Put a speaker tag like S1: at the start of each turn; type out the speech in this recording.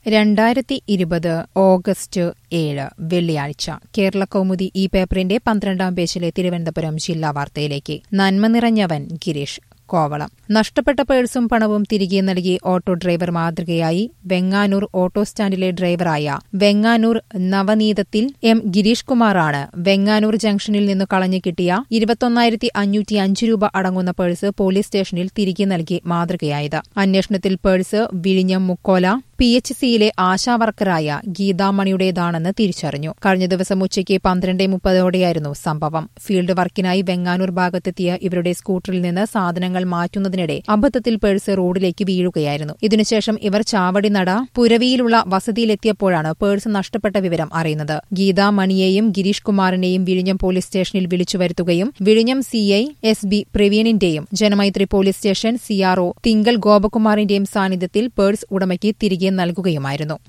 S1: രണ്ടായിരത്തി ഇരുപത് ഓഗസ്റ്റ് ഏഴ് വെള്ളിയാഴ്ച കേരള കൗമുദി ഈ പേപ്പറിന്റെ പന്ത്രണ്ടാം പേജിലെ തിരുവനന്തപുരം ജില്ലാ വാർത്തയിലേക്ക് നന്മ നിറഞ്ഞവൻ ഗിരീഷ് കോവളം നഷ്ടപ്പെട്ട പേഴ്സും പണവും തിരികെ നൽകി ഓട്ടോ ഡ്രൈവർ മാതൃകയായി വെങ്ങാനൂർ ഓട്ടോ സ്റ്റാൻഡിലെ ഡ്രൈവറായ വെങ്ങാനൂർ നവനീതത്തിൽ എം ഗിരീഷ് കുമാറാണ് വെങ്ങാനൂർ ജംഗ്ഷനിൽ നിന്ന് കളഞ്ഞു കിട്ടിയ ഇരുപത്തൊന്നായിരത്തി അഞ്ഞൂറ്റി അഞ്ച് രൂപ അടങ്ങുന്ന പേഴ്സ് പോലീസ് സ്റ്റേഷനിൽ തിരികെ നൽകി മാതൃകയായത് അന്വേഷണത്തിൽ പേഴ്സ് വിഴിഞ്ഞം മുക്കോല പി എച്ച് സിയിലെ ആശാവർക്കറായ ഗീതാമണിയുടേതാണെന്ന് തിരിച്ചറിഞ്ഞു കഴിഞ്ഞ ദിവസം ഉച്ചയ്ക്ക് പന്ത്രണ്ട് മുപ്പതോടെയായിരുന്നു സംഭവം ഫീൽഡ് വർക്കിനായി വെങ്ങാനൂർ ഭാഗത്തെത്തിയ ഇവരുടെ സ്കൂട്ടറിൽ നിന്ന് സാധനങ്ങൾ മാറ്റുന്നതിനിടെ അബദ്ധത്തിൽ പേഴ്സ് റോഡിലേക്ക് വീഴുകയായിരുന്നു ഇതിനുശേഷം ഇവർ ചാവടിനട പുരവിയിലുള്ള വസതിയിലെത്തിയപ്പോഴാണ് പേഴ്സ് നഷ്ടപ്പെട്ട വിവരം അറിയുന്നത് ഗീതാമണിയെയും ഗിരീഷ് കുമാറിനെയും വിഴിഞ്ഞം പോലീസ് സ്റ്റേഷനിൽ വിളിച്ചു വരുത്തുകയും വിഴിഞ്ഞം സിഐ എസ് ബി പ്രവീണിന്റെയും Janamaithri police station C R O Thinkal ഗോപകുമാറിന്റെയും സാന്നിധ്യത്തിൽ പേഴ്സ് ഉടമയ്ക്ക് തിരികെ നൽകുകയുമായിരുന്നു